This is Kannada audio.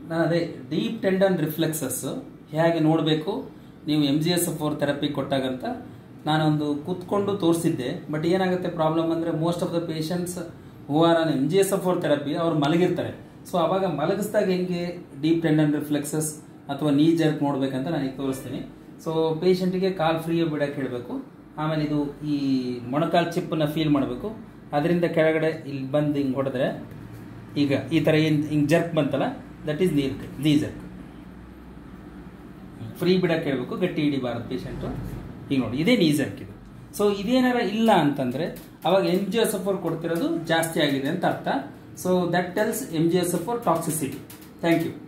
ನಾನು ಅದೇ ಡೀಪ್ ಟೆಂಡನ್ ರಿಫ್ಲೆಕ್ಸಸ್ ಹೇಗೆ ನೋಡಬೇಕು ನೀವು M G S four therapy ಕೊಟ್ಟಾಗಂತ ನಾನೊಂದು ಕೂತ್ಕೊಂಡು ತೋರಿಸಿದ್ದೆ ಬಟ್ ಏನಾಗುತ್ತೆ ಪ್ರಾಬ್ಲಮ್ ಅಂದರೆ most of the patients who are on M G S four therapy ಅವ್ರು ಮಲಗಿರ್ತಾರೆ ಸೊ ಅವಾಗ ಮಲಗಿಸಿದಾಗ ಹೆಂಗೆ ಡೀಪ್ ಟೆಂಡನ್ ರಿಫ್ಲೆಕ್ಸಸ್ ಅಥವಾ ನೀ ಜರ್ಕ್ ನೋಡ್ಬೇಕಂತ ನಾನು ಈಗ ತೋರಿಸ್ತೀನಿ ಸೊ ಪೇಷಂಟಿಗೆ ಕಾಲ್ ಫ್ರೀ ಬಿಡಕ್ಕೆ ಹೇಳಬೇಕು ಆಮೇಲೆ ಇದು ಈ ಮೊಣಕಾಲ್ ಚಿಪ್ಪನ್ನ ಫೀಲ್ ಮಾಡಬೇಕು ಅದರಿಂದ ಕೆಳಗಡೆ ಇಲ್ಲಿ ಬಂದು ಹಿಂಗೆ ಹೊಡೆದ್ರೆ ಈಗ ಈ ಥರ ಏನು ಹಿಂಗೆ ಜರ್ಕ್ ಬಂತಲ್ಲ ದಟ್ ಈಸ್ ನೀರ್ ನೀ ಜರ್ಕ್ ಫ್ರೀ ಬಿಡಕ್ಕೆ ಹೇಳ್ಬೇಕು ಗಟ್ಟಿ ಹಿಡಿಬಾರದು ಪೇಷಂಟು ಈಗ ನೋಡಿ ಇದೇ ನೀ ಜರ್ಕ್ ಇದು ಸೊ ಇದೇನಾರ ಇಲ್ಲ ಅಂತಂದ್ರೆ ಅವಾಗ ಎಮ್ ಜಿ ಎಸ್ ಎಫ್ ಕೊಡ್ತಿರೋದು ಜಾಸ್ತಿ ಆಗಿದೆ ಅಂತ ಅರ್ಥ so that tells M G S F toxicity thank you